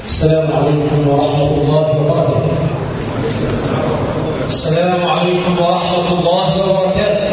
السلام عليكم ورحمة الله وبركاته السلام عليكم ورحمة الله وبركاته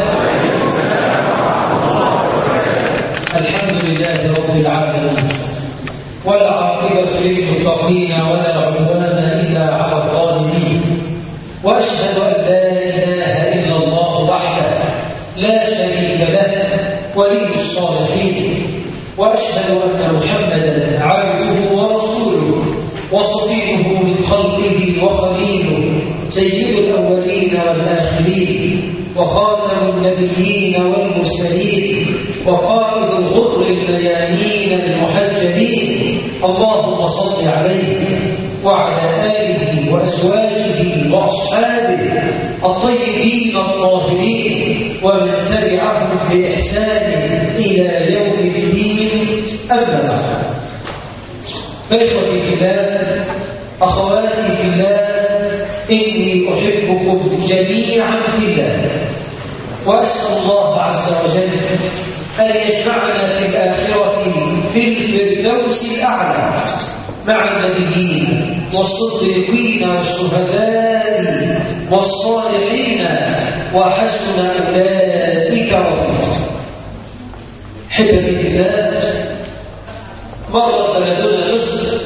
الحمد لله رب العالمين ولا عاقبة للمتقين ولا عدوان إلا على الظالمين وأشهد أن لا إله إلا الله وحده لا شريك له ولي الصالحين وأشهد أن محمدا عبده ورسوله وصفيه من خلقه وخليله سيد الأولين والآخرين وخاتم النبيين والمرسلين وقائد الغر الميامين المحجبين اللهم صل عليه وعلى آله وأزواجه وأصحابه الطيبين الطاهرين ومن تبعهم بإحسان إلى يوم الدين أما بعد فإخوتي في الله أخواتي في الله إني أحبكم جميعا في الله وأسأل الله عز وجل أن يجمعنا في الآخرة في الفردوس الأعلى مع النبيين والصديقين والشهداء والصالحين وحسن أولئك رفيقا حبتي في الله مرت بلدنا مصر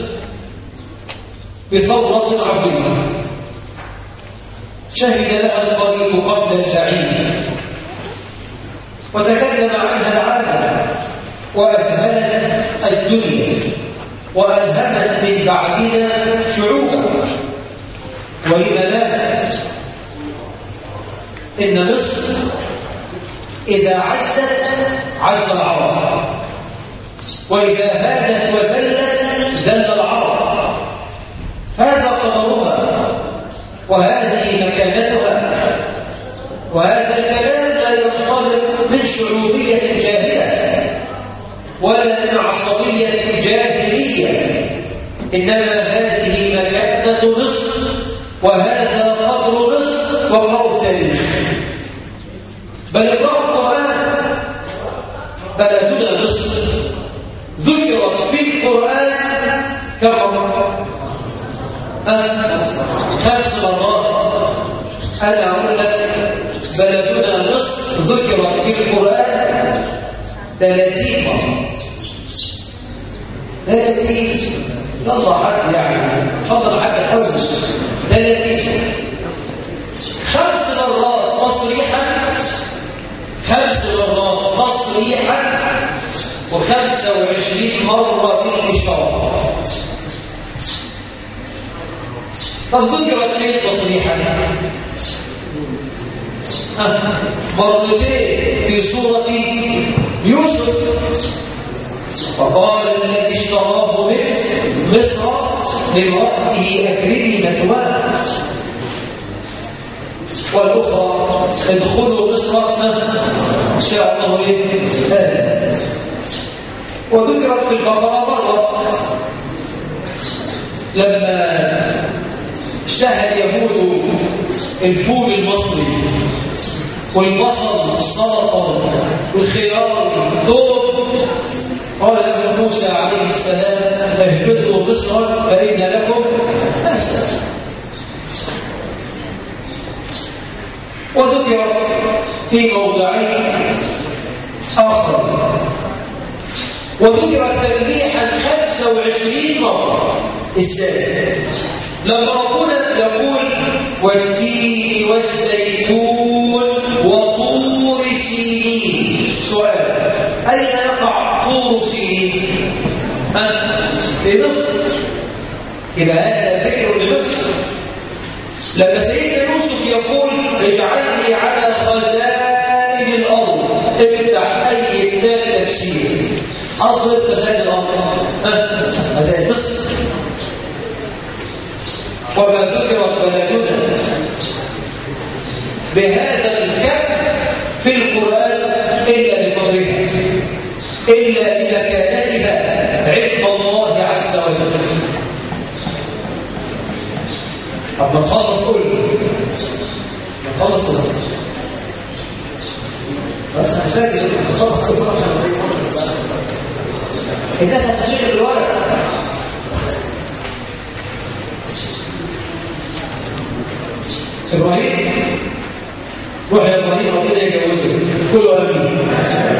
بثورة عظيمة شهد لها القريب قبل الزعيم وتكلم عنها العالم وأكملت الدنيا وألهمت من بعدنا شعوبا ولم لا إن مصر إذا عزت عز العرب وإذا هادت وذلت ذل العرب هذا قدرها وهذه مكانتها وهذا الكلام لا ينطلق من شعوبية جاهلة ولا من عصبية جاهلية إنما هذه مكانة مصر وهذا قدر مصر وقرأ التاريخ بل اقرأ القرآن بلدنا مصر ذكرت في القرآن كم مرة؟ خمس مرات أنا أقول لك بلدنا مصر ذكرت في القرآن ثلاثين مرة ثلاثين يلا حد يعني فضل حد الحوز ثلاثين خمس مرات تصريحا خمس مرات تصريحا وخمسة وعشرين مرة بالإشارة طب ذكرت فين تصريحا مرتين في سورة يوسف وقال الذي اشتراه من مصر لامرأته أكرمي مثواه والأخرى ادخلوا مصر إن شاء الله إيه وذكرت في البقرة مرة لما اشتهى اليهود الفول المصري والبصل السلطه والخيار الثوم قال ابن موسى عليه السلام اهبطوا مصرا فإن لكم أسس وذكرت في موضعين آخر وذكرت تسبيحا 25 مرة ازاي لما ربنا يقول والتين والزيتون وطور سينين سؤال أين يقع طور سينين؟ في مصر إذا هذا ذكر لمصر لما سيدنا يوسف يقول اجعلني على خزائن الأرض افتح أي كتاب تفسير أصل خزائن الأرض خزائن مصر وما ذكرت بلدنا بهذا الكم في القرآن إلا لقدرها إلا لمكانتها عند الله عز وجل طب نخلص قول نخلص بس هسجل نخلص الناس هتشغل الورق إبراهيم روح يا إبراهيم ربنا يجوزك كله أمين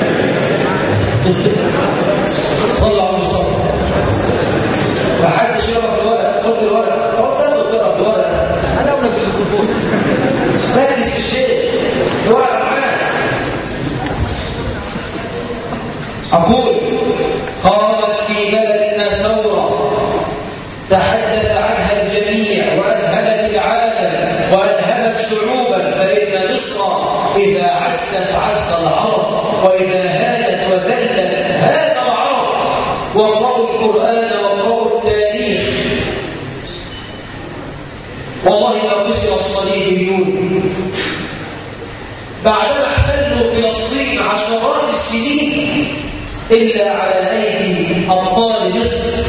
صلى على المصطفى ما حدش يقرا في الورق خد الورق اقعد تاخد تقرا في الورق انا اقول لك الميكروفون ركز في الشيء الورق معاك اقول قامت في بلدنا ثوره تحدث عنها الجميع واذهلت العالم والهمت شعوبا فان مصر اذا عست عس العرب واذا هانت وذلت هان العرب واقرأوا القرآن واقرأوا التاريخ والله ما كسر الصليبيون بعدما احتلوا فلسطين عشرات السنين إلا على أيدي أبطال مصر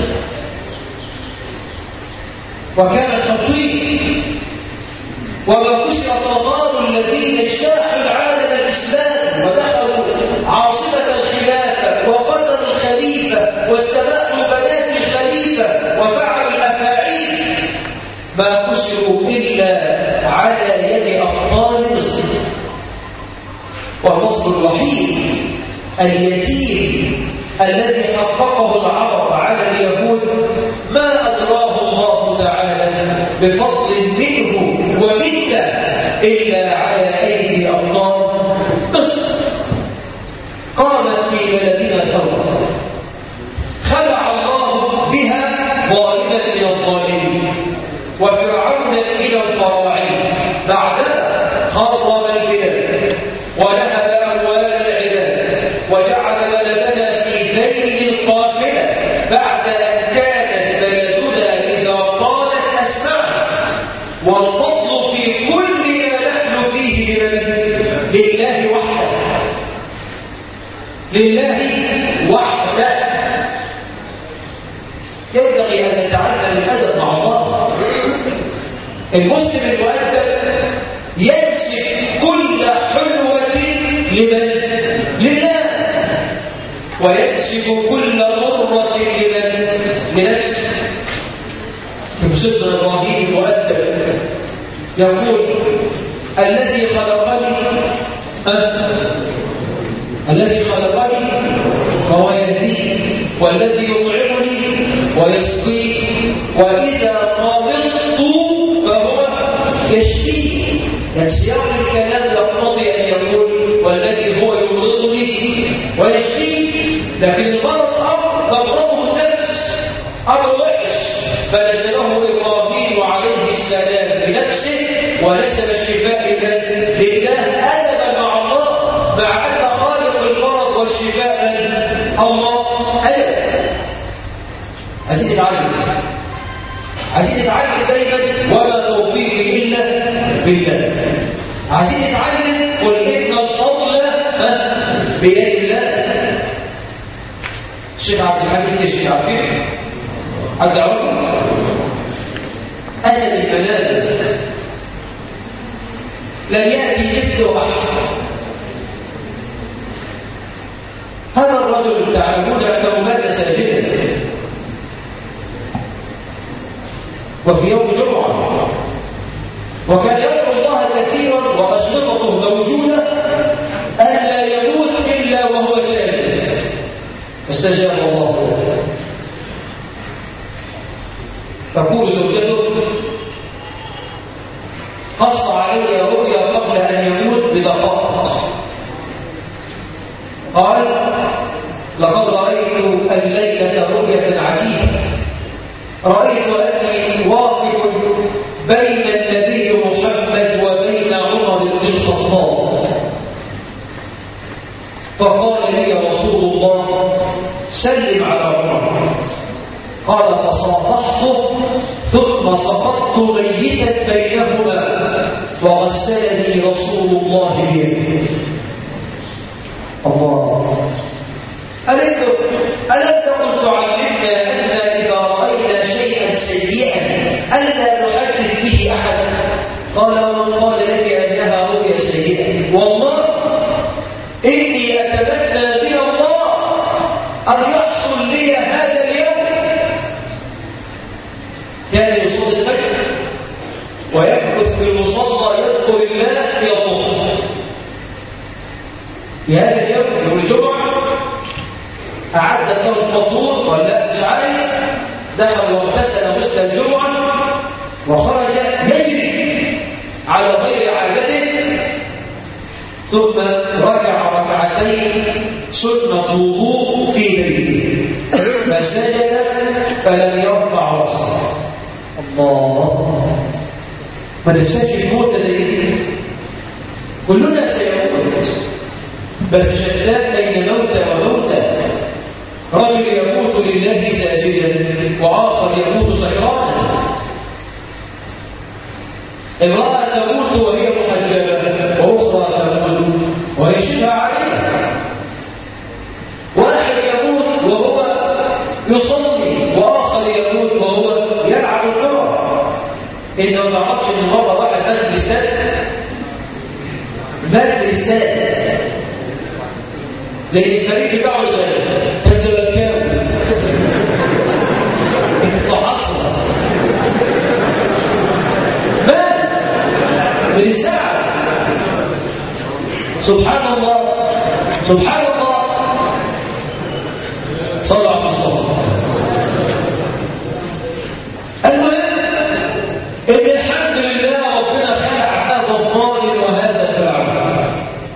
وكان خطير وما كسر التتار الذين اجتاحوا العالم الإسلامي ودخلوا عاصمة الخلافة وقتلوا الخليفة واستباحوا بنات الخليفة وفعلوا الأفاعيل ما كسروا إلا على يد أبطال مصر والمصر الوحيد اليتيم الذي حققه العرب على اليهود ما أدراه الله تعالى بفضل منه ومنا إلا على أيدي أبطال مصر قامت في بلدنا ثورة خلع الله بها ظالما من الظالمين وفرعون من الفراعين بعدها خرب البلاد ونهب أموال العباد وجعل بلدنا في ذيل قافلة بعد أن كانت بلدنا إذا قالت أسمعت والفضل في كل ما نحن فيه لمن لله وحده لله وحده ينبغي أن نتعلم الأدب مع الله المسلم المؤدب ينسب كل حلوة لمن؟ لله وينسب كل مرة لمن؟ لنفسه يمسكنا إبراهيم المؤدب يقول الذي خلقني أه الذي خلقني وهو يهديني والذي يطعمني ويسقيني وإذا مرضت فهو يشفيني يعني سياق الكلام يقتضي أن يقول والذي هو يمرضني ويشفيني لكن المرض أمر تمرضه النفس أمر وحش فنسبه إبراهيم عليه السلام بنفسه ونسب الشفاء لله أدبا مع الله مع أن خالق المرض والشفاء الله أدب عايزين نتعلم عايزين نتعلم دايما وما توفيقي إلا بالله عايزين نتعلم قل إن الفضل بيد الله الشيخ عبد الحميد ليش الشيخ عارفين حد يعرفه أسد البلاد لم يأتي مثله أحد هذا الرجل تعلمون أنه مات ساجدا وفي يوم جمعة وكان يدعو الله كثيرا وأشرطته موجودة ألا يموت إلا وهو ساجد فاستجاب الله له تقول زوجته قص علي رؤيا قبل أن يموت بدقائق قال لقد رأيت الليلة رؤية عجيبة رأيت أني واقف بين النبي محمد وبين عمر بن الخطاب فقال لي رسول الله سلم على عمر قال فصافحته ثم سقطت ميتا بينهما وغسلني رسول الله بيده الله ألم ألم تكن تعلمنا أن إذا رأينا شيئا سيئا ألا نحدث به أحد قال ومن قال لك أنها رؤيا سيئة والله إني أتمنى من الله أن يحصل لي هذا اليوم كان يصلي الفجر ويمكث في المصلى يذكر الله يطخ في هذا اليوم يوم الجمعة أعد له الفطور ولا مش عايز دخل واغتسل غسل الجمعة وخرج يجري على غير عادته ثم ركع ركعتين سنة وضوء في بيته فسجد فلم يرفع رأسه الله ما نفسكش الموت زي كلنا سيموت بس شتان بين موتى وموتى رجل يموت لله ساجدا وآخر يموت سكرانا امرأة تموت وهي محجبة وأخرى تموت وهي شبه عليها واحد يموت وهو يصلي وآخر يموت وهو يلعب الكرة إنه ما تعرفش إن مرة واحد مات في الاستاد مات في الاستاد لأن الفريق بتاعه الغالب كان زملكاوي فحصل مات من الساعة سبحان الله سبحان الله صلى على الصلاة المهم ان الحمد لله ربنا خلق هذا الظالم وهذا الفرعون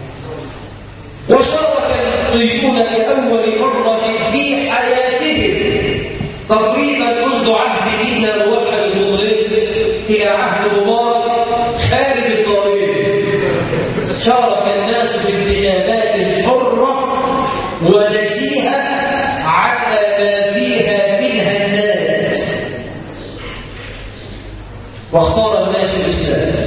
وشارك المسلمون لأول مرة في حياتهم تقريبا منذ عهد دينا الوحد المضرب إلى عهد مبارك خارج الطريق شارك الناس في انتخابات حرة ونزيهة على ما فيها منها الناس واختار الناس الإسلام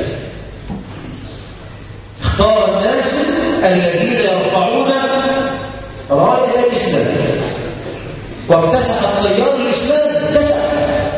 اختار الناس الذين يرفعون راية الإسلام واكتسح التيار الإسلام اكتسح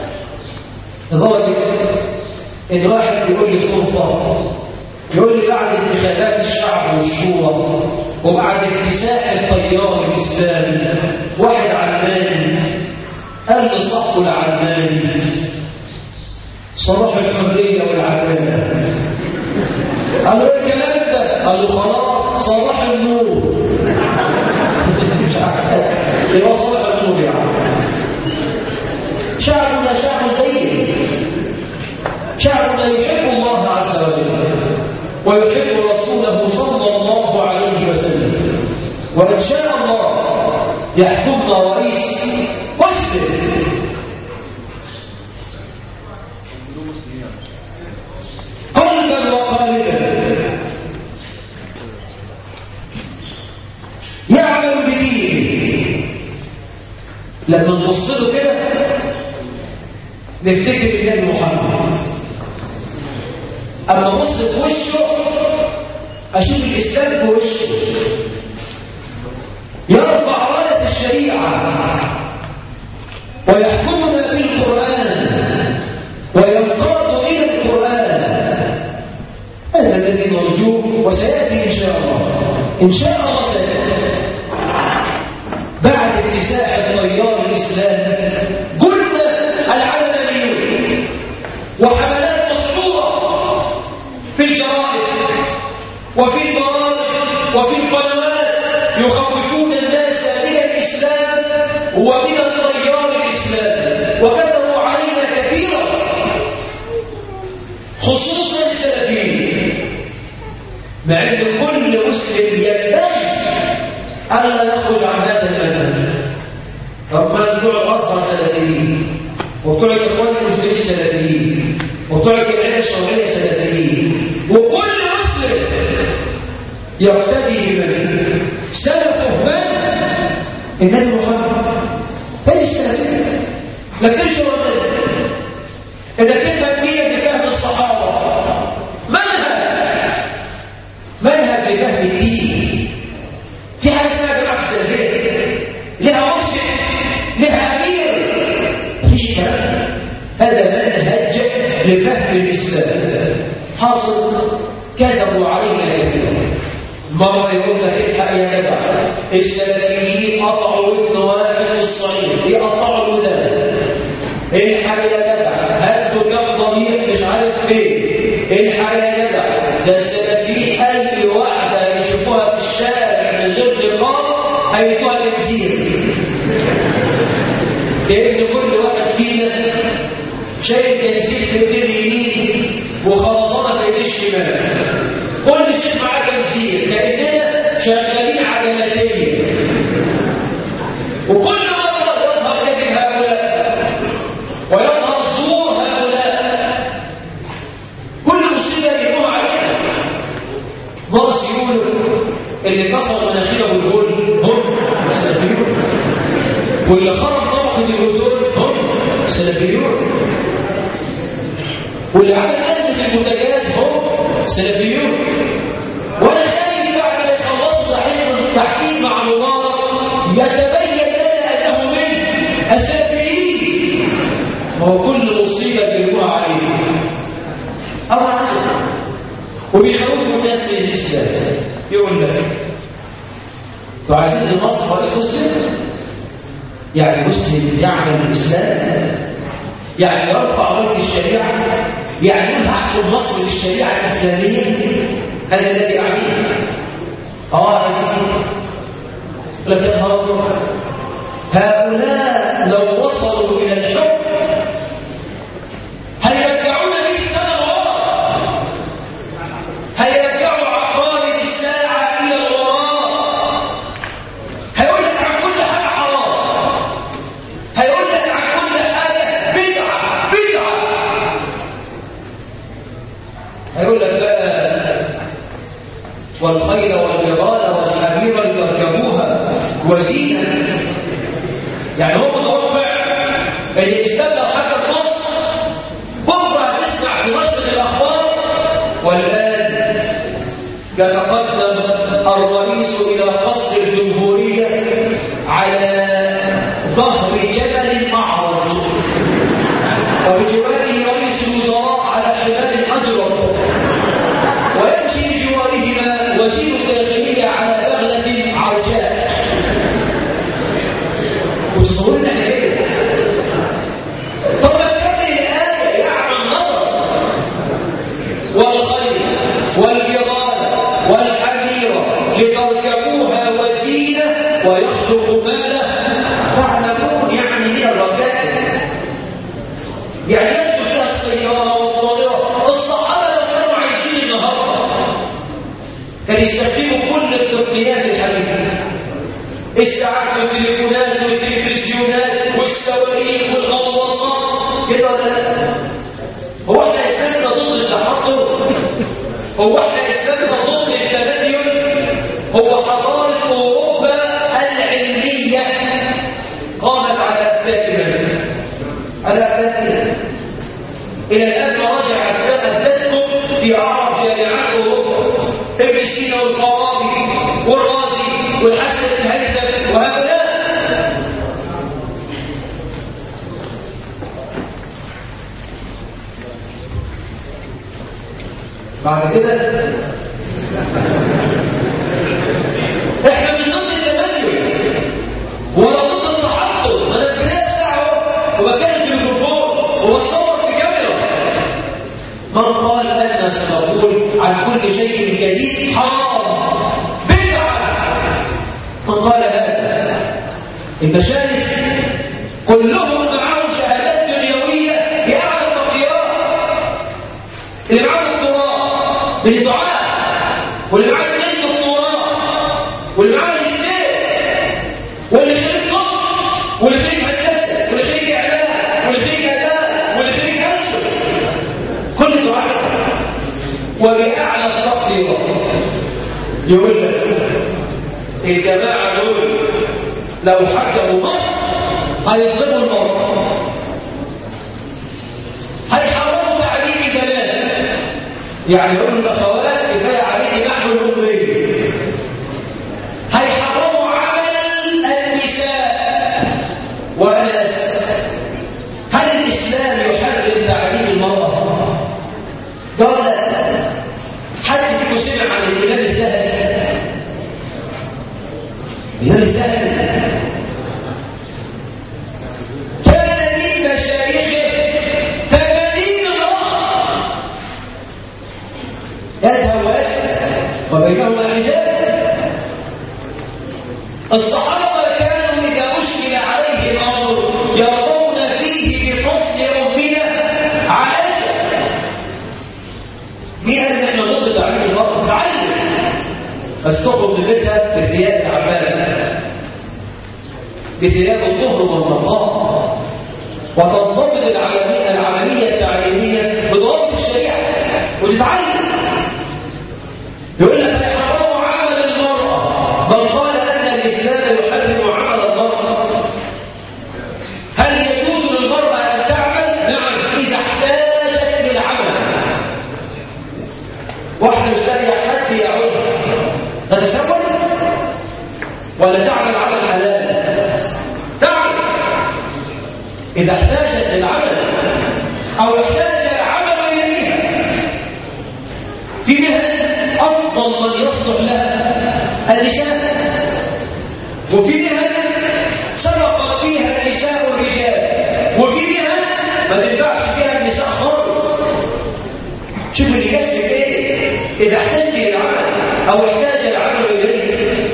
لدرجة إن واحد يقول لي فرصة يقول لي بعد انتخابات الشعب والشورى وبعد اكتساح التيار الإسلامي واحد علماني قال لي صاحبه العلماني صلاح الحرية والعدالة قال له ايه الكلام ده؟ قال له خلاص صلاح النور مش عارف يبقى صلاح النور يعني شعبنا شعب طيب شعبنا يحب الله عز وجل ويحب رسوله صلى الله عليه وسلم وإن شاء الله يحكمنا رئيس مسلم قلبا وقالبا يعمل بدينه لما نبص له كده نفتكر النبي محمد اما ابص في وشه اشوف الاسلام في وشه يرفع رايه الشريعه ويحكمنا بالقران وينقاد الى القران هذا الذي نرجوه وسياتي ان شاء الله ان شاء الله سياتي بعد اتساع التيار الاسلامي قلنا العلمانيون وحملات مسحوره في الجرائد وفي البرامج وفي القنوات يخوفون الناس من الاسلام ومن التيار الاسلامي وكذبوا علينا كثيرا خصوصا السلفيين مع ان كل مسلم ينبغي الا يخرج عن هذا المنهج ربنا بتوع الازهر سلفيين وبتوع الاخوان المسلمين سلفيين وبتوع الجمعيه الشرعيه سلفيين وكل مسلم يقتدي بمن سلفه من النبي محمد هذه السلفيه لا تنشر منه انك تفهم دين بفهم الصحابه منهج منهج بفهم الدين في حاجه اسمها جماعه السلفيه لها مرشد لها امير مفيش كلام هذا منهج لفهم الاسلام حاصل كذبوا علينا كثيرا مرة يقول لك الحق يا جدع السلفيين قطعوا ودن واحد في الصعيد يقطعوا الودان الحق يا جدع هاتوا كم ضمير مش عارف فين الحق يا جدع ده السلفيين اي واحده يشوفوها في الشارع من غير نقاب هيدوها تكسير لان كل واحد فينا شايف تكسير في ايديه اليمين وخرزانه في ايديه الشمال كل شيء معاه تكسير كاننا شغالين عجلتين وكل مره يظهر كذب هؤلاء ويظهر زور هؤلاء كل مصيبه يقوم عليها ناقص يقولوا اللي كسر مناخيره بالجول هم سلفيون واللي خرج طبقه الوزور هم سلفيون واللي عمل ازمه المنتجات هم سلفيون وانا خايف بعد ما يخلصوا تحقيق التحقيق مع مبارك يتبين لنا انه من السلفيين وهو كل مصيبه بيقوم عليه أمر وبيخوفوا الناس من الإسلام يقول لك وعايزين المصر رئيس مسلم يعني مسلم يعمل الإسلام يعني يرفع رايه الشريعة يعني يبعث النصر للشريعة الإسلامية هذا الذي يعنيه اه عايزين لكن هؤلاء لو وصلوا إلى الحكم هيرجعون به السنة الوراء هيرجعوا عقارب الساعة إلى الوراء هيقول لك عن كل حاجة حرام هيقول لك عن كل حاجة بدعة بدعة هيقول لك بقى والخيل والبغال والحمير لتركبوها وزينة يعني هو متوقع ان الاسلام لو حكم مصر بكره هتسمع في نشره الاخبار والان يتقدم الرئيس الى قصر الجمهوريه على ظهر جبل معرض وبجواره رئيس الوزراء على حمار اجرد ويمشي بجوارهما وزير الداخليه على بغله عرجاء وتصورون احنا كده طب هذه الآية يعمل نظر والخيل والبغال والحمير لتركبوها وزينة ويخلق ما له تعلمون يعني من الركائب يعني يدخل فيها السيارة والطائرة الصحابة لو كانوا عايشين النهارده كانوا يستخدموا كل التقنيات الحديثة الساعات والتليفونات والتلفزيونات والصواريخ والغواصات كده ولا لا؟ هو احنا اسلامنا ضد التحضر؟ هو احنا اسلامنا ضد التبين؟ هو حضارة اوروبا العلمية قامت على اثباتنا على اثباتنا الى الان راجع اثباتكم في اعراض جامعات اوروبا ابن سينا والقرابي والرازي والحسن بن هيثم وهؤلاء بعد كده احنا مش ضد التميز ولا ضد التحضر انا في نفس ساعه وبكلم في الميكروفون وبتصور في كاميرا من قال أننا سنقول عن كل شيء جديد حرام بدعة من قال هذا المشايخ كلهم معهم شهادات دنيوية في أعلى التقديرات اللي معاه دكتوراه من الدعاء واللي معاه اثنين دكتوراه واللي معاه ماجستير واللي خريج طب واللي خريج هندسة واللي خريج إعلام واللي خريج آداب واللي خريج ألسن كل دعاء وبأعلى التقديرات يقول لك الجماعة دول لو حكموا مصر هيظلموا المرأة هيحرموا تعليم البنات يعني يقولوا الأخوات كفاية عليك نحو الأمية هيحرموا عمل النساء وأنا أسأل هل الإسلام يحرم تعليم المرأة؟ قال لا حد فيكم سمع عن الإمام الذهبي الإمام الذهبي كان من مشايخه ثمانين امرأة يذهب بس تخرج من بيتها بثياب العباس بثياب الطهر والنقاء وتنضبط العملية العملية التعليمية بضوابط الشريعة وتتعلم يقول لك يحرم عمل المرأة بل قال أن الإسلام يحرم عمل المرأة هل يجوز للمرأة أن تعمل؟ نعم إذا احتاجت للعمل واحدة مش لاقية حد يعود تتسول ولا تعمل عمل حلال تعمل إذا احتاجت للعمل أو احتاج العمل إليها في مهن أفضل من يصلح لها النساء وفي مهن سبقت فيها النساء الرجال وفي مهن ما تنفعش فيها النساء خالص شوف اللي يكسب ايه اذا احتاج للعمل او احتاج العمل اليه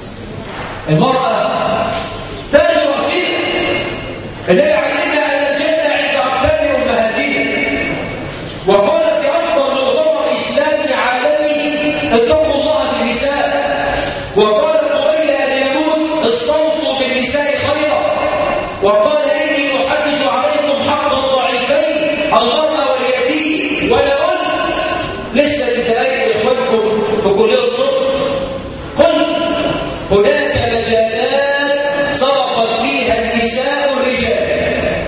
المراه تاج رصيد النبي علمنا ان الجنه عند اقدام امهاتنا وقال في افضل مؤتمر اسلامي عالمي اتقوا الله في النساء وقال قبيل ان يموت استوصوا بالنساء خيرا وقال اني احدث عليكم حق الضعيفين المراه واليتيم ولا قلت لسه بتلاقي اخوانكم في كليه الطب قلت هناك مجالات سبقت فيها النساء الرجال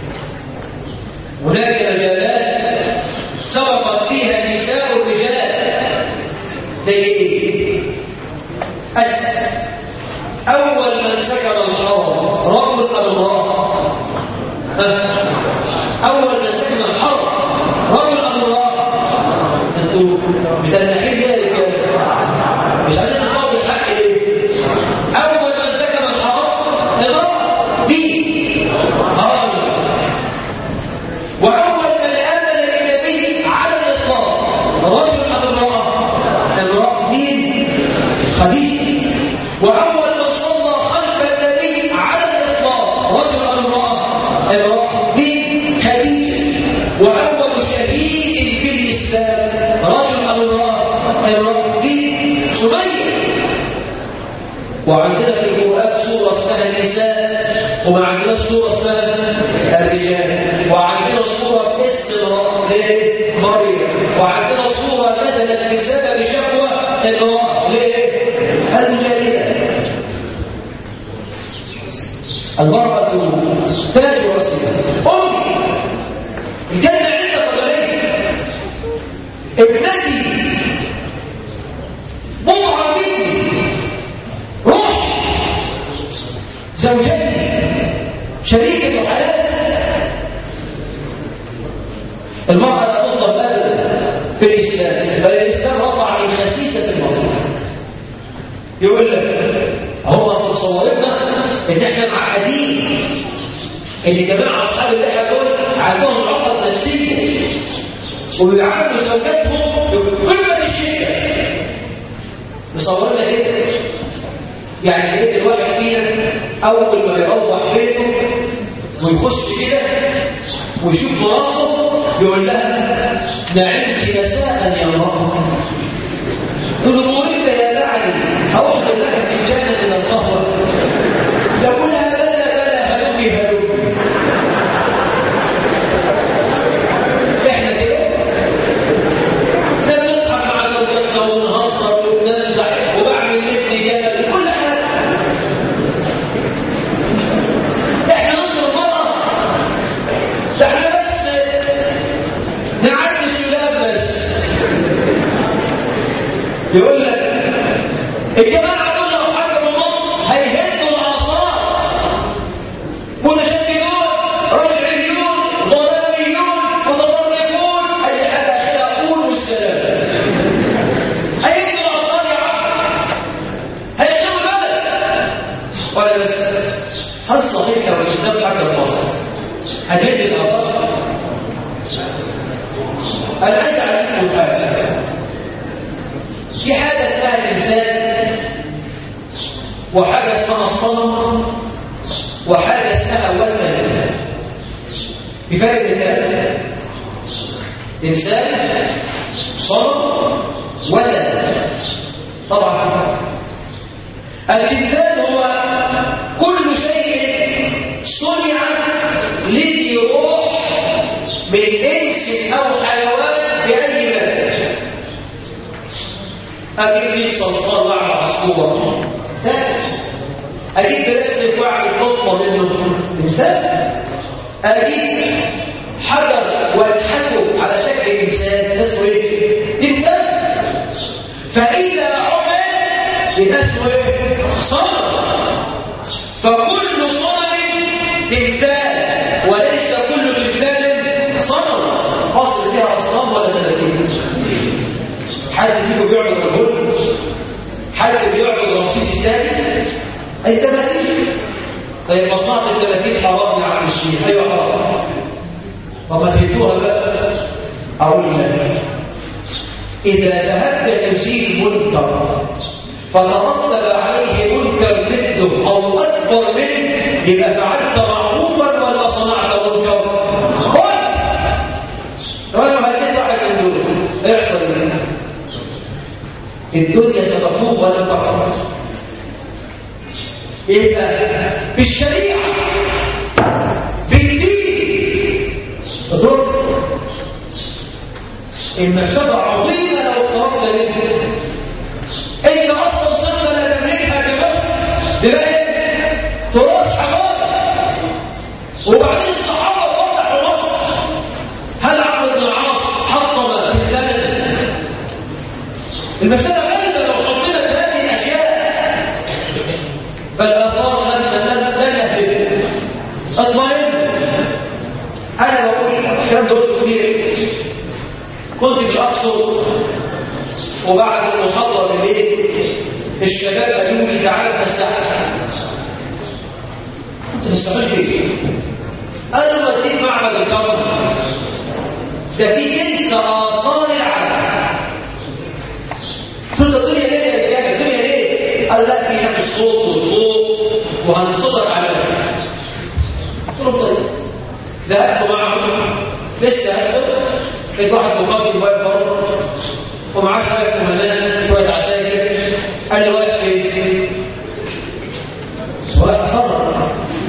هناك مجالات سبقت فيها النساء الرجال زي ايه أسأل أول من سكن الحرم رجل أم امرأة ها؟ أول من سكن الحرم رجل أم امرأة أنتوا متنحين ليه يا رجال؟ مش عايزين نحاول الحق ليه؟ أول من سكن الحرم امرأة دي راجل وأول من آمن بالنبي على الإطلاق رجل أم امرأة امرأة مين؟ خديجة وأول من صلى خلف النبي على الإطلاق رجل أم امرأة امرأة مين؟ خديجة وأول شهيد في الإسلام رجل أم امرأة امرأة مين؟ سمية وعندنا في القرآن سورة اسمها النساء وما عندناش سورة اسمها الرجال وعندنا سورة استغراق ليه؟ مريم وعندنا سورة نزلت بسبب شكوى امرأة ليه؟ المجاهدة المرأة تاج راسها أمي الجنة عند قدمي ابنتي بضعة مني روح زوجتي شريكة حياتي المرأة لا تطلب أبدا في الإسلام بل الإسلام رفع من خسيسة المرأة يقول لك هم تصورنا ان احنا معقدين ان جماعه اصحاب اللحى دول عندهم عقد نفسيه وبيعاملوا زوجاتهم بقمه الشده مصورنا كده يعني ايه الواحد فينا اول ما يروح بيته ويخش كده ويشوف مراته يقول لها نعمت مساء يا مرأة تقول له مريد يا بعدي أوحد لك في الجنة من القهوة يقول لها بلى بلى هلومي هلومي احنا كده ده بنضحك مع زوجاتنا ونهزر وبنمزح وبعمل نبني جبل وكل حاجه احنا نصر المرأة ده احنا بس نعدي السلام بس يقول لك الجماعة دول لو حكموا مصر هيهدوا الآثار متشددون رجعيون ضلاليون متطرفون أي حاجة أخيرا قول والسلام هيهدوا الآثار يا عم هيهدوا البلد ولا بس هل صحيح لو الإسلام حكم مصر هنهدي الآثار أنا عايز أعلمكم حاجة في حاجة اسمها الإنسان وحاجة اسمها الصنم وحاجة اسمها وثن بفرق الكلام إنسان صنم وثن طبعا التمثال هو كل شيء صنع لذي روح من انس او حيوان باي ماده اجيب لي صلصال واعمل عصفوره ثابت اجيب بلاستيك واعمل قطه منه تمثال اجيب حجر والحته على شكل انسان ده اسمه ايه تمثال فاذا عمل يبقى اسمه ايه صنم فكل صنم تمثال وليس كل تمثال صنم مصر فيها اصنام ولا تماثيل حد فيكم بيعبد الهول حد بيعبد رمسيس الثاني اي تماثيل طيب مصنع التماثيل حرام يا عم الشيخ ايوه حرام طب ما تهدوها بقى اقول لك اذا ذهبت تزيل منكر فترتب عليه منكر مثله او اكبر منه يبقى فعلت معروفا ولا صنعت منكر قل وانا هديت واحد من دول احصل منه الدنيا ستفوق ولا تعرف يبقى بالشريعه بالدين ضر المفسده عظيمه لو اقتربت منه انت اصلا صفه لا تملكها كبس ببقى تراث حضاره وبعدين الصحابه وضحوا مصر هل عمرو بن العاص حطم مثالا المساله غالبا لو حطمت هذه الاشياء فالاثار لن لن لن يهدف اطمئن انا بقول الكلام ده قلته كتير كنت في الاقصر وبعد المحاضره بالليل الشباب قالوا لي تعالى نسحب انت مستقبل ايه انا وديت معبد الكرم ده في تلك اثار العالم قلت الدنيا ليه يا رجاله الدنيا ليه قالوا لا في هناك الصوت والضوء وهنصدر على قلت لهم طيب ذهبت معهم لسه هدخل لقيت واحد مقابل واقف بره ومعاه شويه كمالات شويه عساكر قال لي واقف فين؟ واقف بره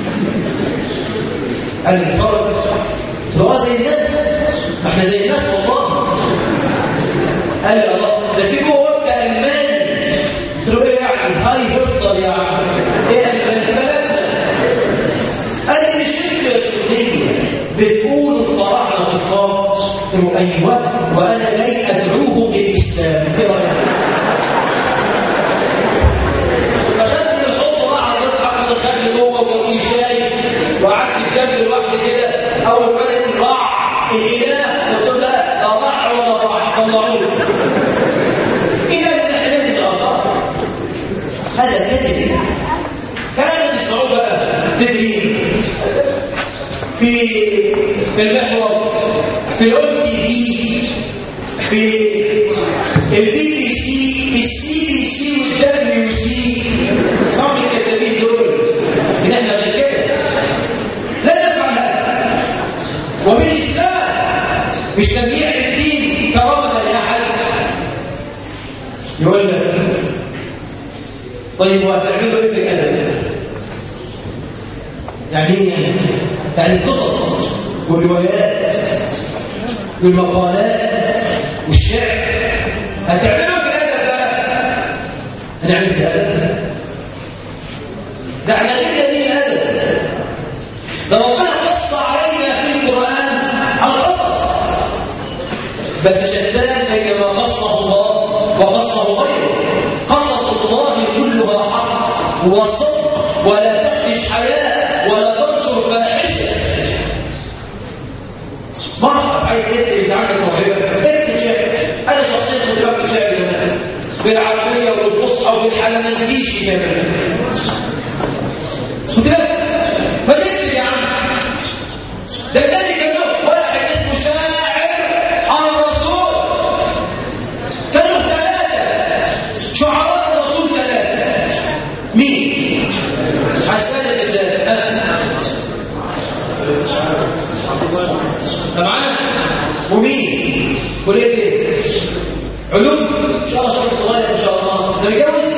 قال لي اتفرج قلت له اه زي الناس ما احنا زي الناس والله قال لي الله ده في جوه وفد الماني قلت له ايه يعني هاي هفضل يعني ايه الماني بلدنا قال لي مش انتوا يا سعوديه بتقول الفراعنه كفار قلت له ايوه وانا جاي ادعوهم للاسلام ايه رايك فخدت الحوض بقى بضحك ودخلت جوه وجابوا لي شاي وقعدت جنب لوحدي كده اول ما بدات راح الاله قلت له لا لا راح ولا راح طلعوه اذا الاحلام الاثار هذا كذب كلام تسمعوه بقى تدريب في المحور في الام تي في في البي بي سي في السي بي سي والدبليو سي اسمعوا من الكذابين دول ان احنا غير كده لا نفعل هذا وبالاسلام مش تبييع الدين كرامه لاحد يقول لك طيب وهتعملوا ايه في الادب يعني ايه يعني يعني القصص والروايات والمقالات والشعر هتعملوا في الادب بقى هنعمل في الادب ده احنا غير دين الادب ده ربنا قص علينا في القران القصص بس شتان بين ما قصه الله وقصه غيره قصص الله كلها حق وصدق ولا تخدش حياه ولا تنشر فاحشه ما اعرف عايز انت اللي عندك موهبه انت شاعر انا شخصيا كنت بكتب شعر زمان بالعربيه والفصحى والحلمنديشي كمان كنت بكتب ما تكتب يا عم ده النبي كان له واحد اسمه شاعر عن الرسول كانوا ثلاثه شعراء الرسول ثلاثه مين؟ حسان الرسالة معانا ومين كليه ايه علوم ان شاء الله شخص صغير ان شاء الله نتجوز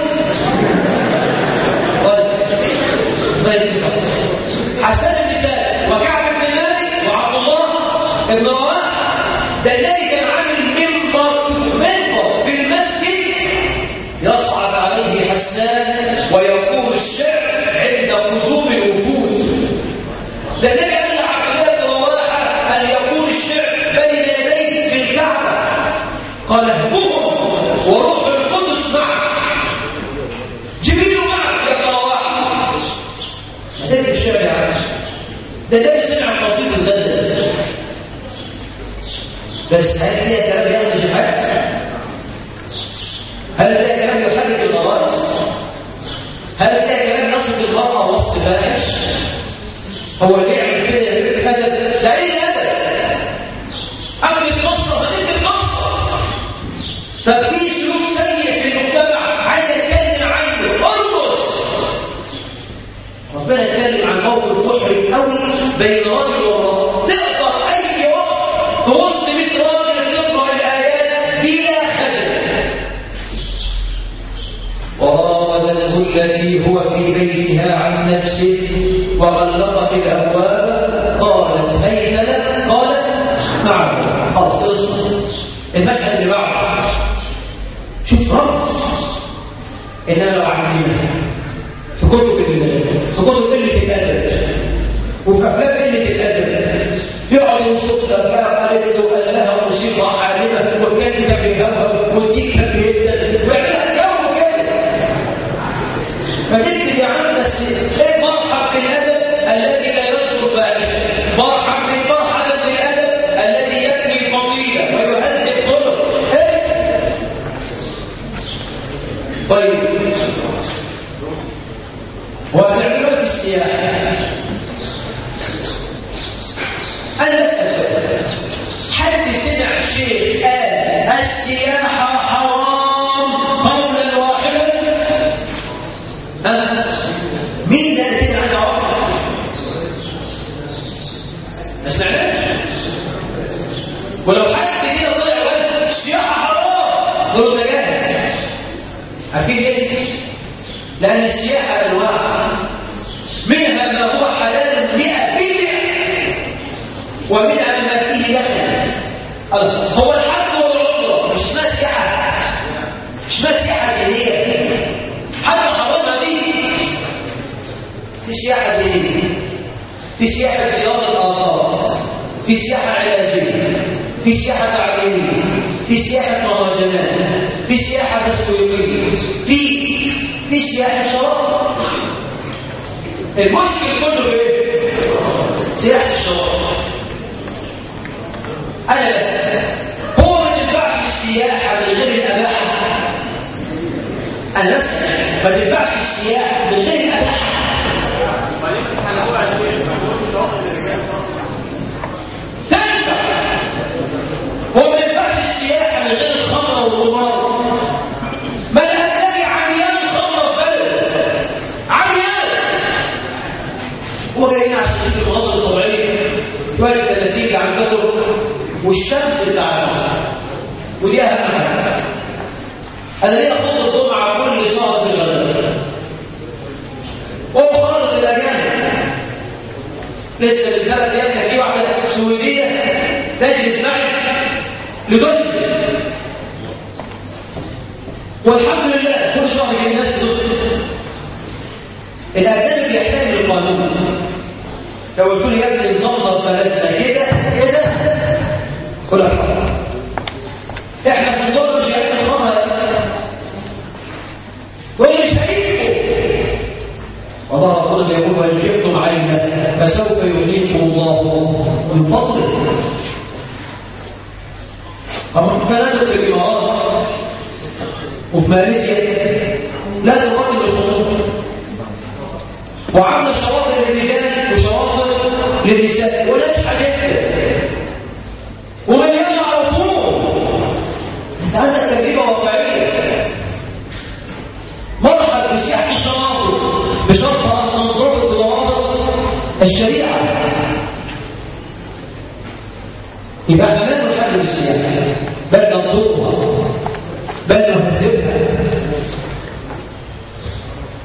طيب طيب حسن المثال وكعب بن مالك وعبد الله بن رواحه ده النبي كان عامل منبر منبر في المسجد يصعد عليه حسان ويقول الشعر عند قدوم الوفود ده النبي قال لعبد الله بن رواحه ان يقول الشعر بين يديه في الكعبه قال اهبهم وروح القدس معك جبريل معك يا ابن رواحه ده في الشعر يا عم ده ده سمع قصيد الغزل بس هل فيها كلام يخرج الحق؟ هل فيها كلام يحرك الغرائز؟ هل فيها كلام يصف المرأة وسط فاحش؟ هو يعمل كده يعمل هذا ده ايه هذا؟ اكتب قصة فتكتب قصة طب في سلوك سيء في المجتمع عايز اتكلم عنه ارقص ربنا اتكلم عن موقف محرج قوي بين رجل وامرأة تقدر اي وقت في وسط 100 راجل تقرا الايات بلا خجل وراودته التي هو في بيتها عن نفسه وغلقت الابواب قالت هيت لك قالت نعم خلاص اصبر المشهد اللي بعده شوف رمز انما لو عندنا في كتب ال- في كتب قله الادب وفي افلام قله الادب يقعد يوصف لك بقى قالت له قال لها موسيقى حالمه والكلب كان بيهوهو والديك كان بيهدد ويعملها جو كده فتكتب يا عم بس ايه مرحب بالادب الذي لا ينشر فاحشه مرحب بالمرحب بالادب الذي يبني فضيله ويهذب خلق إيه؟ طيب وتعملوا في السياحه انا اسال سؤال حد سمع شيء قال السياحه حرام قولا واحدا ها؟ مين ده اللي كده عايز يعرف؟ ما سمعناش ولو حد كده طلع وقال السياحه حرام قولوا ده جاهز عارفين ليه؟ لان السياحه انواع منها ما هو حلال 100% ومنها ما فيه دخل هو الحج والعمره مش اسمها سياحه مش اسمها سياحه دينيه حاجه حرامها دي في سياحه دينيه في سياحه زياره الاثار في سياحه علاجيه في سياحه تعليميه في سياحه مهرجانات في سياحه تسويقيه في في سياحه شراب المشكل كله ايه سياحه الشراب انا بس هو ما ينفعش السياحه من غير الاباحه انا بس ما تنفعش السياحه من غير الاباحه تنفع هو ما ينفعش السياحه من غير الخمر والقمار ما الأجنبي عميان خمر في بلد عميان هو جايين عشان يجيب المناظر الطبيعيه شويه التلاتين اللي عندكم والشمس بتاع مصر ودي اهم حاجه انا ليه اخد الجمعه كل شهر في الغداء ومخالط الاجانب لسه من ثلاث ايام كان في واحده سويديه تجلس معي لتسجد والحمد لله كل شهر يجي الناس تسجد الاجانب يحترم القانون لو قلت لي يا ابني نظبط بلدنا كده كده كل حاجه احنا في الدور مش هيئه الخمر ومش هيئه والله ربنا يقول وان جئتم عينا فسوف يغنيكم الله من فضله أما فنادق الإمارات وفي ماليزيا لا تقدم الخمور وعامله شواطئ للرجال وشواطئ للنساء وناجحه جدا ومليانه على طول انت عندك تجربه واقعيه مرحب بسياحه الشواطئ بشرطها ان تنضبط بضوابط الشريعه يبقى احنا لا نحدد السياحه بل نضبطها بل نهذبها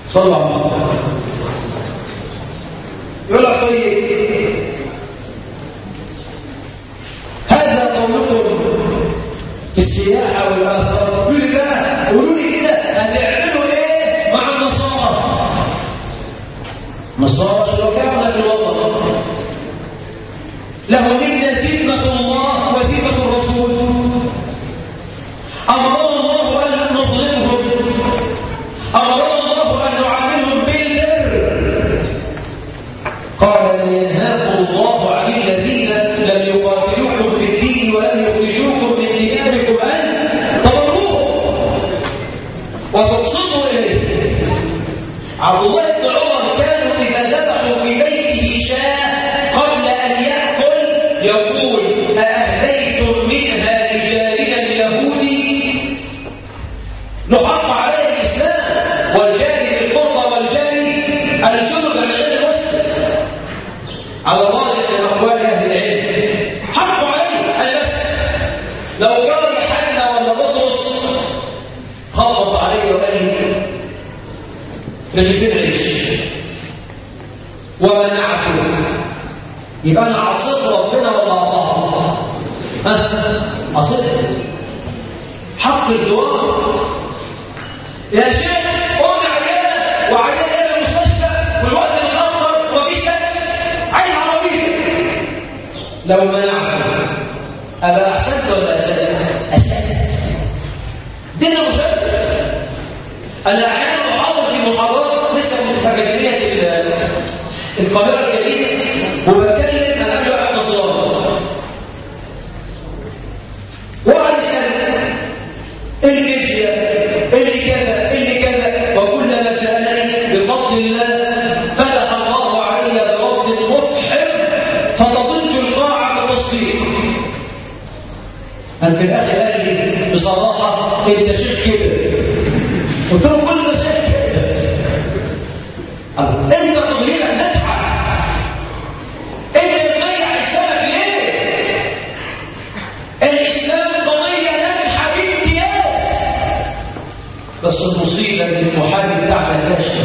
صلى الله عليه وسلم يقول لك طيب هذا قولكم في السياحة والآثار قولوا لي بقى قولوا لي كده هتعملوا ايه مع النصارى النصارى شركاءنا بالوطن له منا ذمة الله وذمة الرسول أمرنا الله أن نظلمهم أمرنا الله أن نعاملهم بالبر قال لن ينهاكم الله عن الذين لم يقاتلوكم في الدين ولم يخرجوكم من دياركم أن تبروهم وتقسطوا إليه عبد الله بن عمر كانوا إذا ذبحوا في بيته شاة قبل أن يأكل يقول أأهديتم منها لجارنا اليهودي نحق عليه الإسلام والجاري بالقربى والجاري الجنب من غير المسلم على راجع من أقوال أهل العلم حق عليه المسلم لو جاري حنا ولا بطرس خبط عليه وقال لي رغيفين عيش ومنعته يبقى انا عصيت ربنا ولا اطاعه ها عصيت حق الدعاء يا شيخ قوم عيانه وعيانه الى المستشفى والوقت متاخر ومفيش تاكسي عايز عربيه لو منعته ابقى احسنت ولا اسأت اسأت دينا مشاكل انا احيانا محاضر في محاضرات لسه كنت في اكاديميه القاهره الجديده وبتكلم عن ابي واحد نصارى وقعد يسال الجزيه اللي كذا اللي كذا وكلما سالني بفضل الله فتح الله علي برد مفحم فضلت القاعه بالتصديق أنا في الآخر قال لي بصراحة أنت شيخ كده قلت له كل ما شيخ كده أنت تضمينك نتعب أنت بتضيع إسلامك ليه؟ الإسلام قضية ناجحة بامتياز بس المصيبة إن المحامي بتاعك فاشل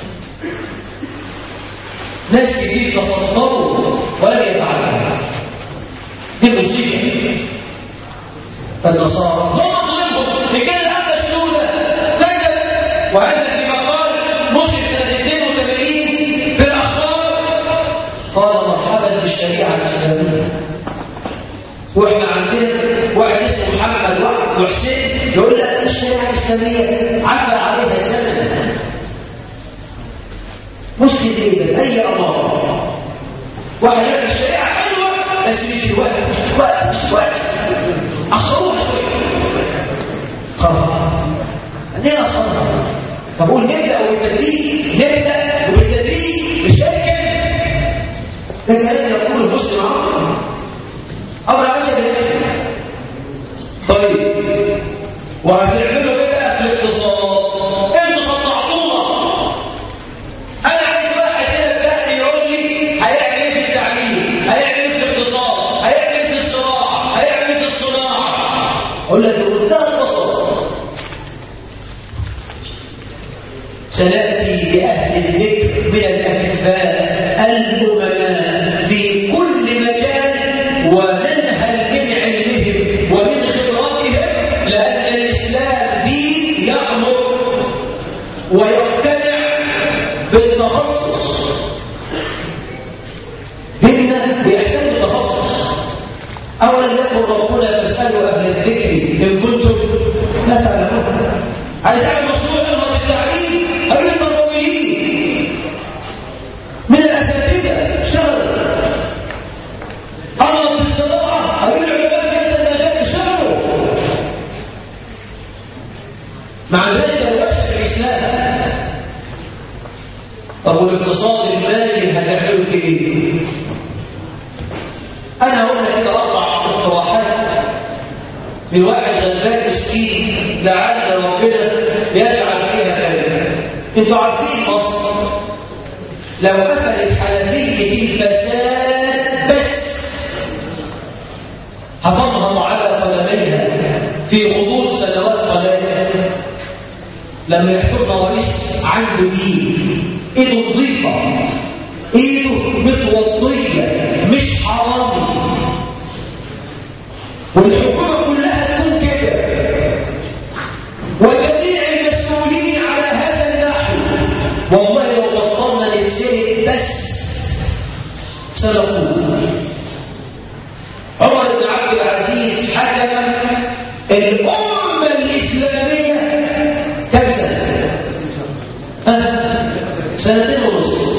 ناس كتير تصدروا ولم يفعلوا دي المصيبة النصارى هم ظلمهم لكي الأب السودة كذب وهذا في مقال نشر سنة 82 في الأخبار قال مرحبا بالشريعة الإسلامية واحنا عندنا واحد اسمه محمد واحد وحسين يقول لك الشريعة الإسلامية عفى عليها سنة مشكلة ايه أي أمر واحد يقول الشريعة حلوة بس مش في وقت مش في وقت مش في وقت أخروها شوية خلاص ليه أخروها فبقول نبدأ وبالتدريج نبدأ وبالتدريج مش هيك ده كلام يقول المسلم عقل أمر عجب الأخير طيب وهتعملوا ايه بقى في الاقتصاد انتوا قطعتونا انا عايز واحد كده بقى يقول لي هيعمل ايه في التعليم هيعمل ايه في الاقتصاد هيعمل ايه في الزراعه هيعمل ايه في الصناعه اقول لك بمنتهى البساطه سناتي باهل الذكر من الاكفاء الامناء في كل مجال وننهل من علمهم ومن خبراتهم لان الاسلام دين يامر ويقتنع بالتخصص ديننا بيحتاج التخصص اولا يقول ربنا فاسالوا اهل الذكر ان كنتم لا تعلمون عايز اعمل مشروع علم التعليم اجيب تربويين من الاساتذه اشتغلوا امر بالصناعه اجيب علماء في المجال اشتغلوا مع ذلك الوجه في الاسلام طب والاقتصاد المالي هتعملوا في ايه؟ انا هقول لك كده اربع اقتراحات من واحد غلبان مسكين لعل ربنا يجعل فيها خير انتوا عارفين مصر لو قفلت حنفيه الفساد بس هتنهض على قدميها في غضون سنوات قليله لما يحكمنا رئيس عادل عنده دين ايده نظيفه ايده متوضيه مش حرامي والحكومه كلها تكون كده وجميع المسؤولين على هذا النحو والله لو بطلنا نتسرق بس سنقول عمر بن عبد العزيز حكم الأمة الإسلامية كم سنة؟ أه؟ سنتين ونصف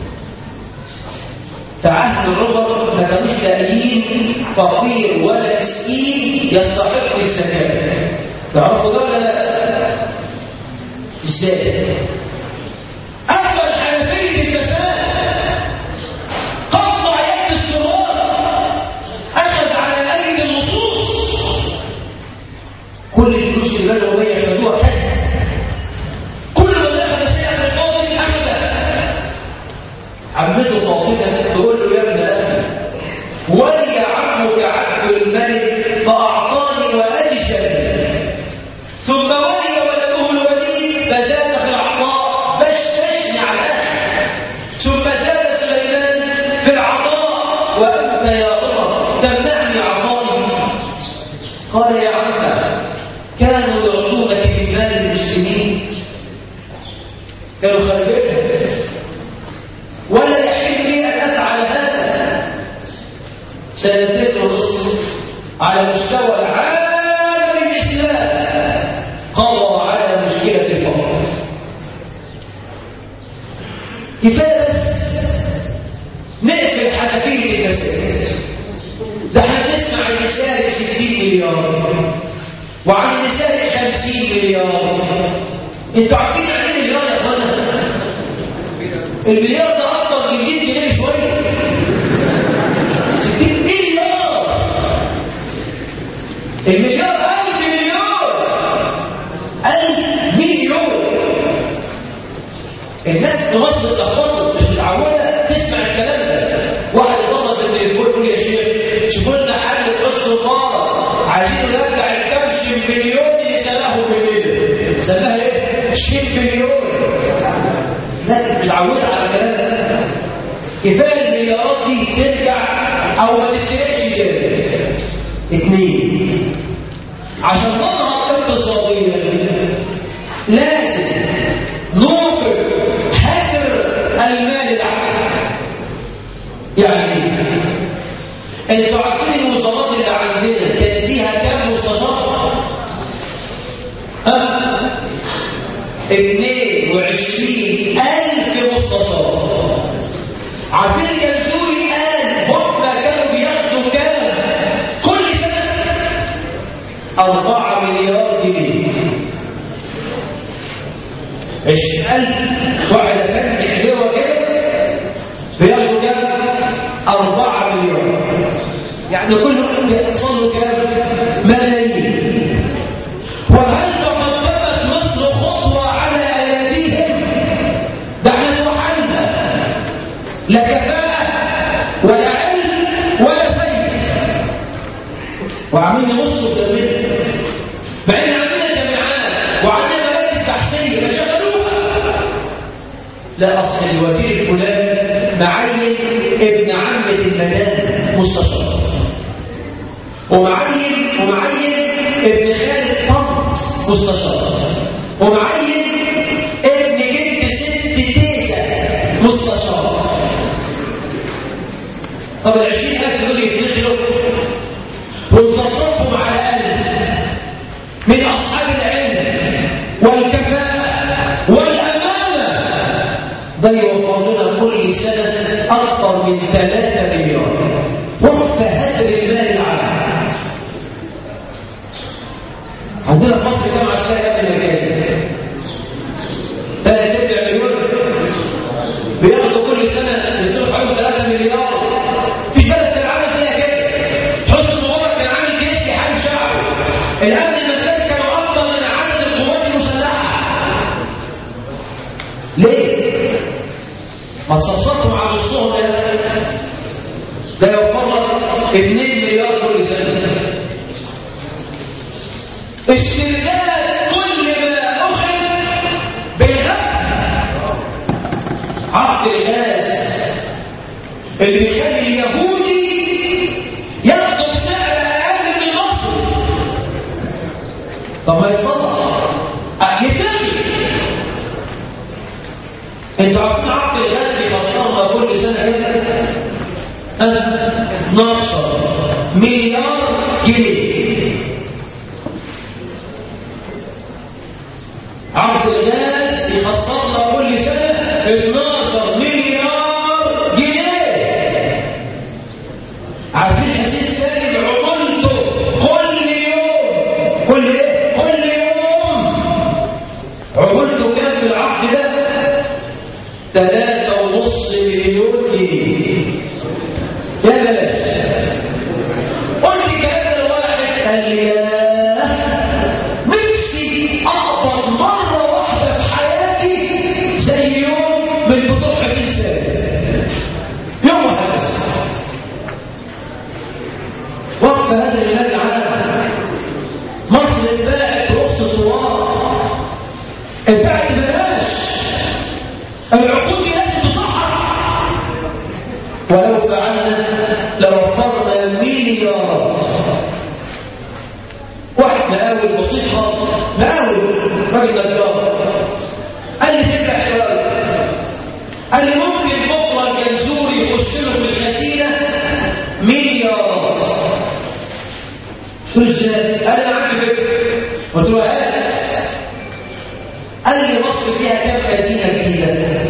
في عهد عمر ما كانوش لاقيين فقير ولا مسكين يستحق الزكاة تعرفوا ده ولا لا؟ ازاي؟ أما الحنفية الفساد قطع يد الصراط أخذ على أيدي النصوص كل الفلوس اللي بنوا بيها خدوها خد كل من أخذ شيئا من الفاضل أخذه عمته فاطمة تقول له يا ابن أخي ولي عمك عبد الملك فأعطاني وأجشل ثم ولي ولده الوليد فزاد في العطاء بشبشني على الأخ ثم زاد سليمان في العطاء وأنت يا عمر تمنعني عطائي قال يا عم كانوا يعطونك من مال المسلمين كانوا خارجين ولا يحل لي أن أفعل هذا سنتين ونصف على مستوى العالم الإسلام قضى على مشكلة الفقر كفاية بس نقفل حنفية الكساد ده احنا بنسمع النساء 60 مليار وعن النساء 50 مليار انتوا عارفين يعني ايه مليار يا اخوانا؟ المليار ده اكتر من 100 جنيه شويه 60 مليار المليار 1000 مليون 1000 مليون الناس في مصر اتلخبطت مش متعوده تسمع الكلام ده واحد اتصل بالتليفون يقول يا شيخ شوفوا لنا حل حسن مبارك عايزين نرجع الكبش المليون اللي سناه بمية سناها ايه؟ 20 مليون لا متعوده على الكلام ده كفايه المليارات دي ترجع او ما تسرقش تاني اثنين عشان نضغط اقتصاديا لازم نوقف هدر المال العام يعني انتوا عارفين الوزارات اللي عندنا كان فيها كام مستشار؟ ها؟ 22 ألف مستشار عارفين الجنزوري قال هم كانوا بياخدوا كام كل سنة 4 مليار جنيه عشرين ألف واحد أفندي حلوة كده بياخدوا كام؟ أربعة مليون يعني كل واحد بيحصل له كام؟ ملايين وهل تقدمت مصر خطوة على أيديهم؟ ده احنا نوحنا لا كفاءة ولا علم ولا فايدة وعاملين يبصوا قدامنا مع ان عندنا جامعات وعندنا مراكز تحصيليه ما شغلوها لا اصل الوزير الفلاني معين ابن عمة المدام مستشار ومعين ومعين ابن خالد طنط مستشار ومعين ابن جد ست تيزة مستشار طب العشرين ألف دول يتنشروا وتصرفهم على الأقل من أصحاب العلم والكفاءة والأمانة ده يوفر لنا كل سنة أكثر من 3 مليار وقف هدر المال العام عندنا في مصر كم عسكري قبل المجال 3 مليون بياخدوا كل سنة يصرف عليهم 3 مليار في بلد في العالم فيها كده حسن مبارك كان عامل جيش لحال شعبه الامن المدرسي كانوا افضل من عدد القوات المسلحه ليه؟ ما تصفصفوا مع نصهم ده ده يوفر لك 2 مليار كل سنه استرداد كل ما اخذ بالغد انتوا عارفين عقد الناس بيخسرنا كل سنه كده 12 مليار جنيه عقد الناس يخسرنا كل سنه 12 مليار جنيه عارفين حسين سالم عملته كل يوم كل ايه كل يوم عملته كام في العقد ده ثلاثة ونص مليون جنيه يا بلاش قلت الكلام ده لواحد قال لي يا نفسي اقبض مرة واحدة في حياتي زي يوم من بطوع حسين سالم يوم واحد بس وقف هذا المال على مصر اتباعت رخص صوار اتباعت بلاش العقود دي لازم تصحح ولو فعلنا لوفرنا مليارات واحد مقاول بسيط خالص مقاول راجل نجار قال لي تبع حوالي قال لي ممكن بكره الجنزور يخش له في الخزينه مليارات قلت له ازاي؟ قال لي انا عندي فكره قلت له هات قال لي مصر فيها كام مدينه جديده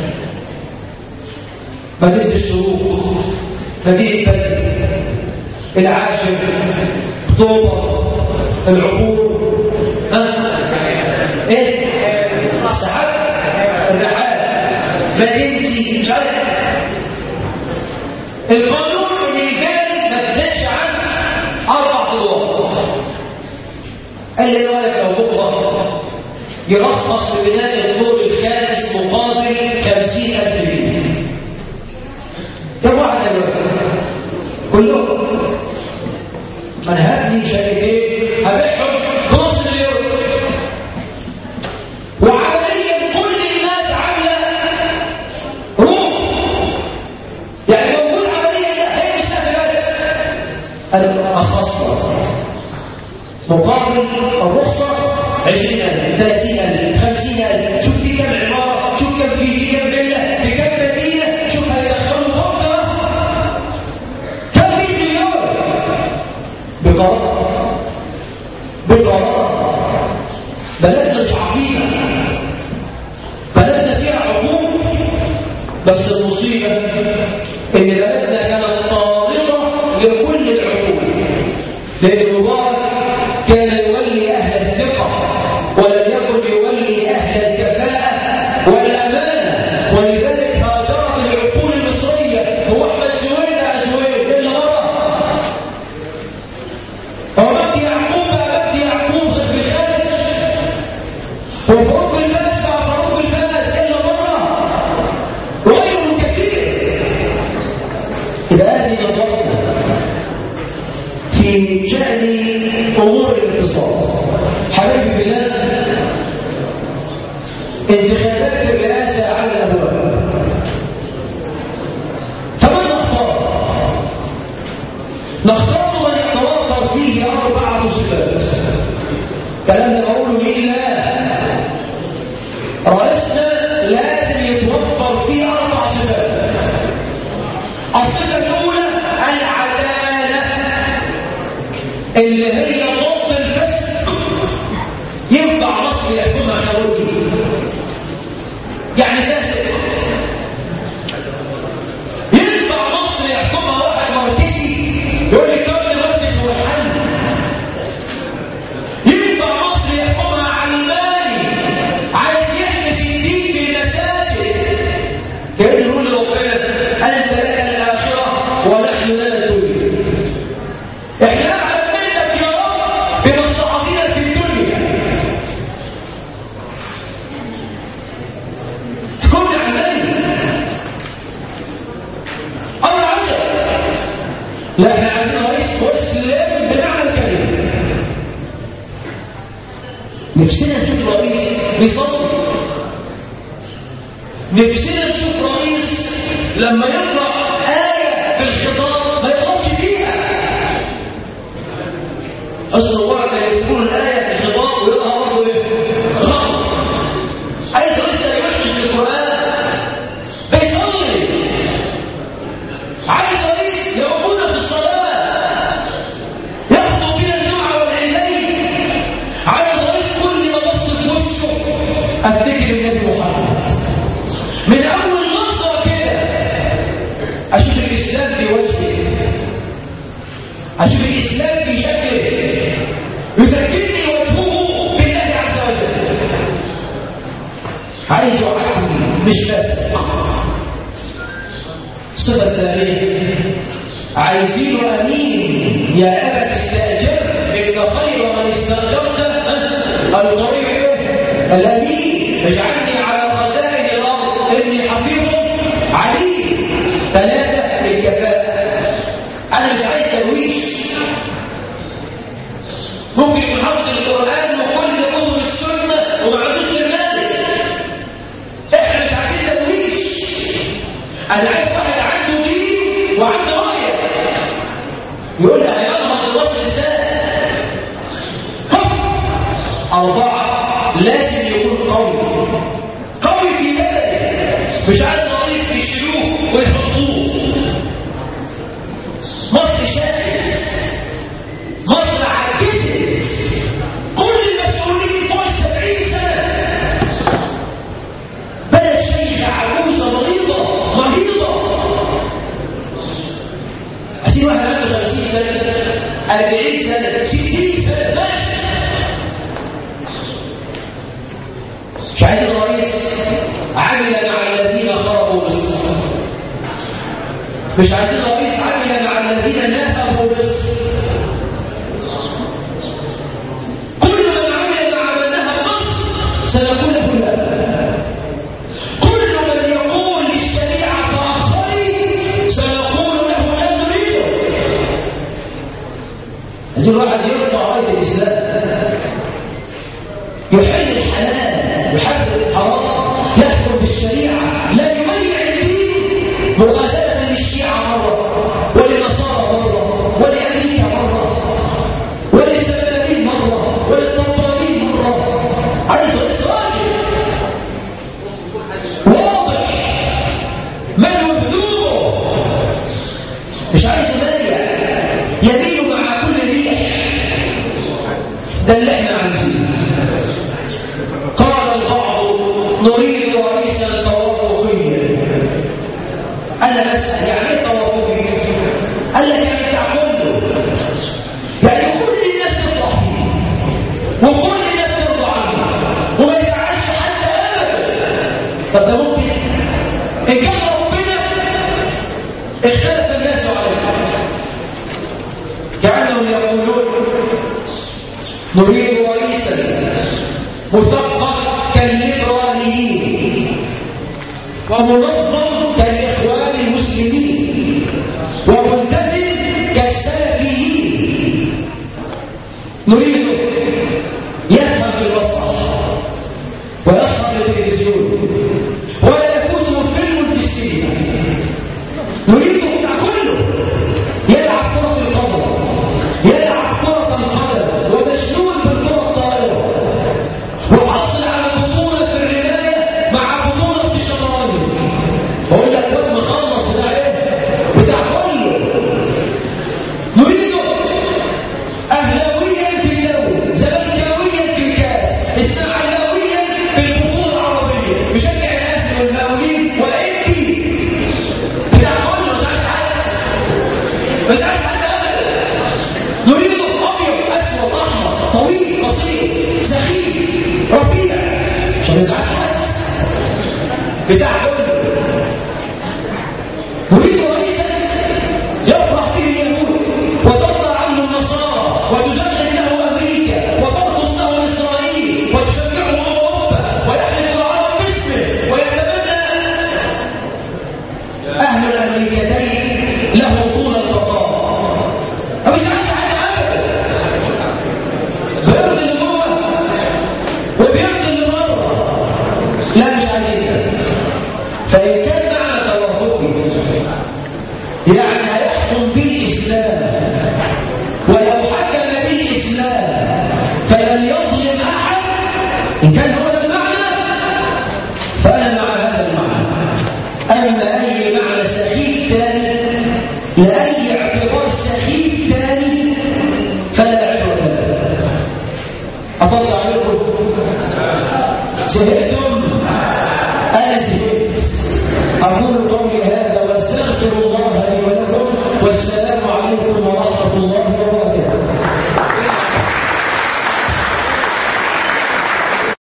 مدينه الشروق مدينه بدر العاشر اكتوبر العبور ها ايه السحاب الرحال مدينتي مش عارف القانون اللي جاري ما تزيدش عن اربع ادوار قال لي بالك لو بكره يرخص لبناء الدور الخامس مقابل 50000 جنيه كم واحد دلوقتي كلهم من هبني شركتين هبيعهم بنص مليون وعمليا كل الناس عامله روح يعني موجود عمليا ده هي مش سهل بس انا اخصص مقابل الرخصه 20000 30000 50000 شوف في كم عماره شوف كم في في كم فيلا في كم مدينه شوف هيدخلوا فوقها كم في مليون بقرار بقرار بلدنا مش عقيمه بلدنا فيها عقوق بس المصيبه ان بلدنا كانت طارده لكل العقول لان مبارك كان يولي اهل الثقه ولم يكن يولي اهل الكفاءه والامانه ولذلك هاجرت العقول المصريه هو احمد سويد يا سويد ايه اللي غلط هو مجدي يعقوب بقى مجدي يعقوب في الخارج وفاروق الناس مع فاروق الناس ايه اللي بره غير كثير يبقى هذه نظرتنا في شأن أمور الاقتصاد حبيبي في الله انتخابات الرئاسة على الأبواب فمن نختار؟ نختار من يتوفر فيه أربعة صفات كلام ده بقوله ليه لا رئيسنا لازم يتوفر فيه أربع صفات الصفة الأولى العدالة اللي هي ضد الفسق ينفع مصر يحكمها خروجي يعني فاسق ينفع مصر يحكمها واحد مركزي يقول لك كل مركز هو الحل ينفع مصر يحكمها علماني عايز يحبس الدين في المساجد كان يقول لربنا انت لك الاخره ونحن لنا الدنيا احنا اعلم منك يا رب بمصلحتنا في الدنيا كنا علماني امر عجب لا احنا عايزين رئيس مسلم بمعنى الكلمه نفسنا نشوف رئيس بيصلي نفسنا نشوف رئيس لما يقرا ايه في الخطاب ما يقرأش فيها اصل هو كان يقول الايه في الخطاب ويقراها برضه ايه غلط عايز رئيس يمشي في القران وإن استأجرت القوي الأمين اجعلني على خزائن الأرض إني حفيظ عليم ثلاثة الكفاءة أنا مش عايز ترويش ممكن يكون حافظ القرآن وكل كتب السنة وما عندوش برنامج احنا مش عايزين ترويش أنا عايز واحد عنده دين وعنده رؤية يقول لي هيضمن الوصل ازاي أربعة لازم يكون قوي قوي في بلده مش عايز رئيس يشيلوه ويحطوه مصر شافت مصر عجزت كل المسؤولين فوق السبعين سنة بلد شيخة عجوزة مريضة مريضة عشان واحد عنده 50 سنة 40 سنة 60 سنة ماشي مش عايز الرئيس عمل مع الذين خربوا مصر مش عايزين الرئيس عمل مع الذين نهبوا مصر كل من عمل مع من نهب مصر سنكون له الأب كل من يقول للشريعة تأخري سنقول له لا نريده عايزين الواحد يرفع راية الإسلام يحل الحلال يحرم الحرام يحكم بالشريعة لا يميع الدين مغازلة للشيعة مرة وللنصارى مرة ولأمريكا مرة وللسلفيين مرة وللطبرانيين مرة عايز إسرائيل واضح من وجوده مش عايز مانع يميل مع كل ريح ده اللي احنا عايزينه قال البعض نريد رئيسا توافقيا انا اسال يعني ايه توافقي قال لك يعني بتاع كله يعني كل الناس تفرح فيه وكل الناس ترضى عنه وما يزعلش حتى ابدا طب ده ممكن ان كان ربنا اختلف الناس عليه كانهم يقولون نريد رئيسا مثقف كالليبراليين ومنظم كالإخوان المسلمين وملتزم كالسلفيين نريد